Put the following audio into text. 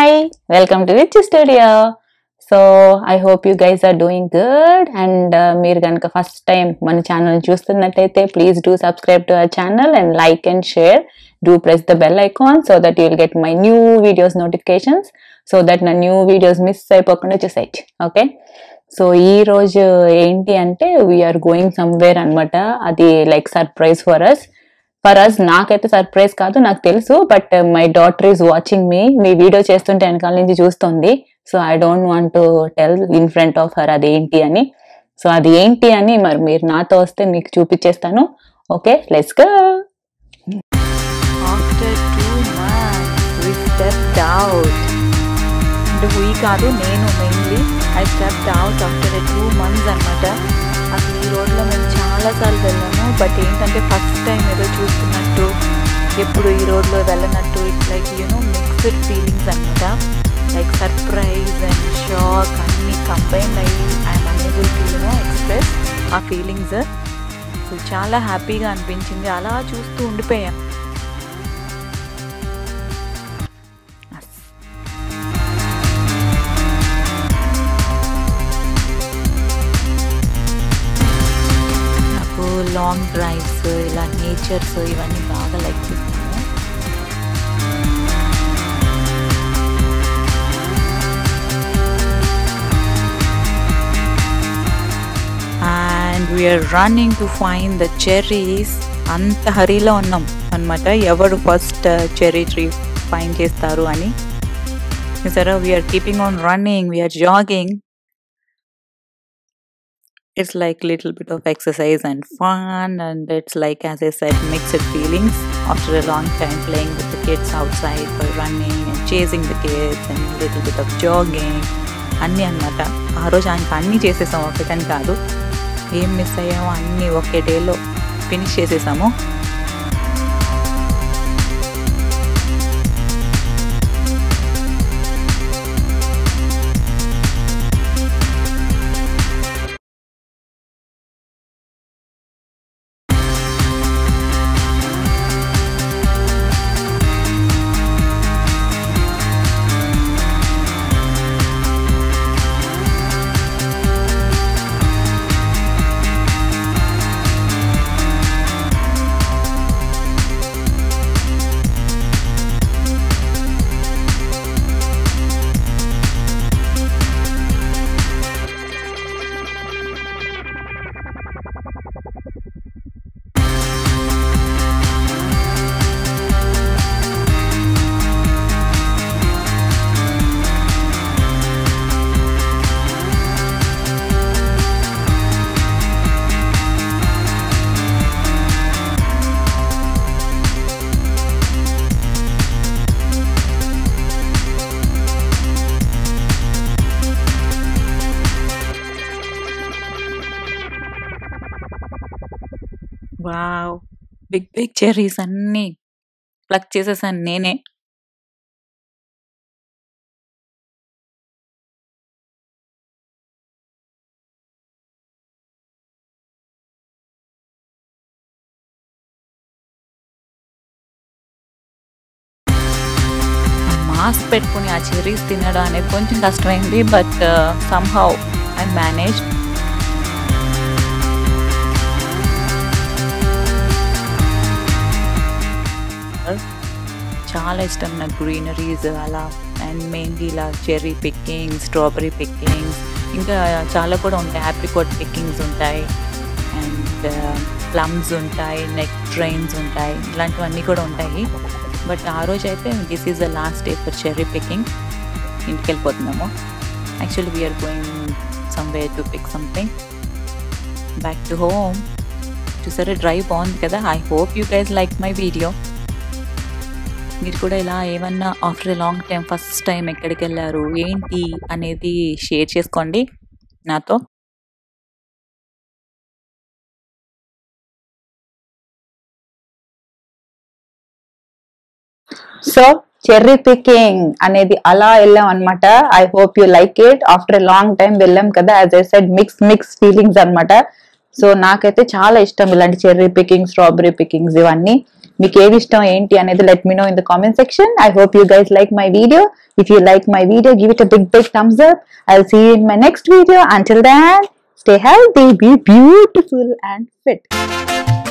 hi welcome to Vich studio so I hope you guys are doing good and మీరు కనుక first time మన channel చూస్తున్నట్టయితే please do subscribe to our channel and like and share do press the bell icon so that you'll get my new videos notifications so that నా new videos miss అయిపోకుండా చూసేయచ్చు okay so ఈ రోజు ఏంటి అంటే we are going somewhere అన్నమాట అది like surprise for us for us నాకైతే సర్ప్రైజ్ కాదు నాకు తెలుసు but my daughter is watching me me video చేస్తుంటే వెనకాల నుంచి చూస్తుంది so I don't want to tell in front of her అది ఏంటి అని సో అది ఏంటి అని మరి మీరు నాతో వస్తే మీకు చూపించేస్తాను okay let's go after two months we stepped out అంటే హుయి కాదు నేను mainly I stepped out after a two months అనమాట అసలు ఈ రోడ్లో మేము చాలాసార్లు వెళ్ళాము బట్ ఏంటంటే ఫస్ట్ టైం ఏదో చూస్తున్నట్టు ఎప్పుడు ఈ రోడ్లో వెళ్ళనట్టు it's like you know mixed feelings అనమాట లైక్ సర్ప్రైజ్ అండ్ షాక్ అన్నీ కంబైన్ అయ్యి I'm unable to you know express ఆ ఫీలింగ్స్ సో చాలా హ్యాపీగా అనిపించింది అలా చూస్తూ ఉండిపోయాం నాకు లాంగ్ డ్రైవ్స్ ఇలా నేచర్స్ ఇవన్నీ బాగా లైక్ చేస్తాను and we're running to find the cherries అంత హరీలో ఉన్నాం అనమాట ఎవరు ఫస్ట్ చెర్రీ ట్రీ ఫైండ్ చేస్తారు అని సరే we're keeping on running we're jogging it's like little bit of exercise and fun and it's like as i said mixed feelings after a long time playing with the kids outside by running and chasing the kids and little bit of jogging అన్నీ అనమాట ఆ రోజు ఆయనకి అన్నీ చేసేసాము ఒకటని కాదు ఏం మిస్ అయ్యామో అన్నీ ఒకే డేలో ఫినిష్ చేసేసాము వావ్ బిగ్ బిగ్ చెర్రీస్ అన్నీ ప్లక్ చేసేసాను నేనే మాస్క్ పెట్టుకుని ఆ చెర్రీస్ తినడం అనేది కొంచెం కష్టమైంది బట్ సమ్హౌ ఐ మేనేజ్ చాలా ఇష్టం నాకు గ్రీనరీస్ అలా అండ్ మెయిన్లీ ఇలా చెర్రీ పిక్కింగ్స్ స్ట్రాబెరీ పిక్కింగ్స్ ఇంకా చాలా కూడా ఉంటాయి ఆప్రికోట్ పిక్కింగ్స్ ఉంటాయి అండ్ ప్లమ్స్ ఉంటాయి నెక్ ట్రైన్స్ ఉంటాయి ఇలాంటివన్నీ కూడా ఉంటాయి బట్ ఆ రోజు అయితే this is the last day for cherry picking ఇంటికి వెళ్ళిపోతున్నాము actually we're going somewhere to pick something back to home చూసారా డ్రైవ్ బాగుంది కదా I hope you guys like my video మీరు కూడా ఇలా ఏమన్నా after a long time first time ఎక్కడికి వెళ్ళారు ఏంటి అనేది షేర్ చేసుకోండి నాతో సో చెర్రీ పికింగ్ అనేది అలా వెళ్ళాం అనమాట I hope you like it after long time వెళ్ళాం కదా as I said mix mix feelings అన్నమాట సో నాకైతే చాలా ఇష్టం ఇలాంటి చెర్రీ పికింగ్ స్ట్రాబెరీ పికింగ్స్ ఇవన్నీ మీకు ఏవి ఇష్టం ఏంటి అనేది let me know in the comment section I hope you guys like my video if you like my video give it a big big thumbs up I see in my next video until then stay healthy be beautiful and fit